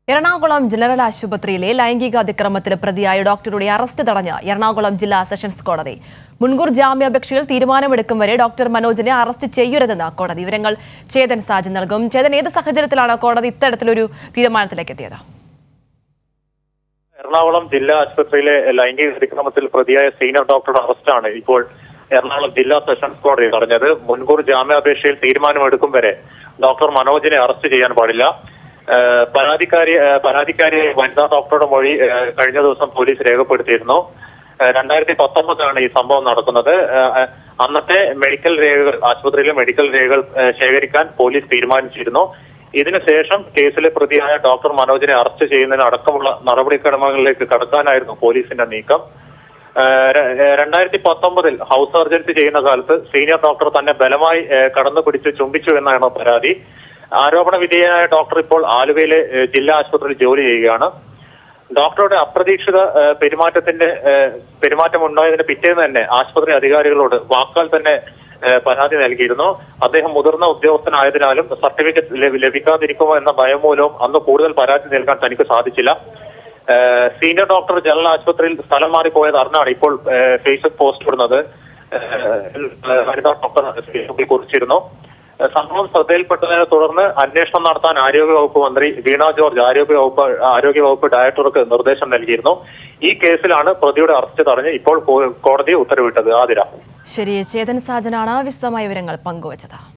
Ernakulam general ആശുപത്രിയിലെ ലൈംഗിക അതിക്രമത്തിൽ പ്രതിയായ ഡോക്ടറുടെ അറസ്റ്റ് തടഞ്ഞ എറണാകുളം ജില്ലാ സെഷൻസ് കോടതി മുൻകൂർ ജാമ്യാപേക്ഷയിൽ തീരുമാനമെടുക്കും വരെ ഡോക്ടർ മനോജിനെ അറസ്റ്റ് ചെയ്യരുതെന്ന് കോടതി വിവരങ്ങൾ ചേതൻ സാജൻ നൽകും ചേതൻ ഏത് സാഹചര്യത്തിലാണ് കോടതി ഇത്തരത്തിലൊരു തീരുമാനത്തിലേക്ക് എത്തിയത് എറണാകുളം ജില്ലാ ആശുപത്രിയിലെ ലൈംഗിക അതിക്രമത്തിൽ പ്രതിയായ സീനിയർ ഡോക്ടറുടെ അറസ്റ്റാണ് ഇപ്പോൾ എറണാകുളം ജില്ലാ സെഷൻസ് കോടതി തടഞ്ഞത് മുൻകൂർ ജാമ്യാപേക്ഷയിൽ തീരുമാനമെടുക്കും വരെ ഡോക്ടർ മനോജിനെ അറസ്റ്റ് ചെയ്യാൻ പാടില്ല ഏഹ് പരാതിക്കാരി ഏഹ് പരാതിക്കാരിയെ വനിതാ ഡോക്ടറുടെ മൊഴി ഏഹ് കഴിഞ്ഞ ദിവസം പോലീസ് രേഖപ്പെടുത്തിയിരുന്നു ഏഹ് രണ്ടായിരത്തി പത്തൊമ്പതിലാണ് ഈ സംഭവം നടക്കുന്നത് ഏഹ് അന്നത്തെ മെഡിക്കൽ രേഖകൾ ആശുപത്രിയിലെ മെഡിക്കൽ രേഖകൾ ഏഹ് ശേഖരിക്കാൻ പോലീസ് തീരുമാനിച്ചിരുന്നു ഇതിനുശേഷം കേസിലെ പ്രതിയായ ഡോക്ടർ മനോജിനെ അറസ്റ്റ് ചെയ്യുന്നതിന് അടക്കമുള്ള നടപടിക്രമങ്ങളിലേക്ക് കടക്കാനായിരുന്നു പോലീസിന്റെ നീക്കം ഏഹ് ര- ഏഹ് രണ്ടായിരത്തി പത്തൊമ്പതിൽ ഹൗസ് സർജൻസി ചെയ്യുന്ന കാലത്ത് സീനിയർ ഡോക്ടർ തന്നെ ബലമായി ഏഹ് കടന്നു പിടിച്ച് ചുംബിച്ചു എന്നാണ് പരാതി ആരോപണ വിധേയനായ ഡോക്ടർ ഇപ്പോൾ ആലുവയിലെ ഏഹ് ജില്ലാ ആശുപത്രിയിൽ ജോലി ചെയ്യുകയാണ് ഡോക്ടറുടെ അപ്രതീക്ഷിത ഏഹ് പെരുമാറ്റത്തിന്റെ ഏഹ് പെരുമാറ്റം ഉണ്ടായതിന് പിറ്റേന്ന് തന്നെ ആശുപത്രി അധികാരികളോട് വാക്കാൽ തന്നെ ഏഹ് പരാതി നൽകിയിരുന്നു അദ്ദേഹം മുതിർന്ന ഉദ്യോഗസ്ഥനായതിനാലും സർട്ടിഫിക്കറ്റ് ലഭി- ലഭിക്കാതിരിക്കുമോ എന്ന ഭയം മൂലവും അന്ന് കൂടുതൽ പരാതി നൽകാൻ തനിക്ക് സാധിച്ചില്ല ഏഹ് സീനിയർ ഡോക്ടർ ജനറൽ ആശുപത്രിയിൽ സ്ഥലം മാറിപ്പോയത് അറിഞ്ഞാണ് ഇപ്പോൾ ഏഹ് ഫേസ്ബുക്ക് പോസ്റ്റ് ഇടുന്നത് ഏഹ് വനിതാ ഡോക്ടർ ഫേസ്ബുക്കിൽ കുറിച്ചിരുന്നു ഏഹ് സംഭവം ശ്രദ്ധയിൽപ്പെട്ടതിനെ തുടർന്ന് അന്വേഷണം നടത്താൻ ആരോഗ്യവകുപ്പ് മന്ത്രി വീണ ജോർജ് ആരോഗ്യവകുപ്പ് ആരോഗ്യവകുപ്പ് ഡയറക്ടർക്ക് നിർദ്ദേശം നൽകിയിരുന്നു ഈ കേസിലാണ് പ്രതിയുടെ അറസ്റ്റ് തടഞ്ഞ് ഇപ്പോൾ കോ- കോടതി ഉത്തരവിട്ടത് ആതിര ശരി ചേതൻ സാജനാണ് വിശദമായ വിവരങ്ങൾ പങ്കുവച്ചത്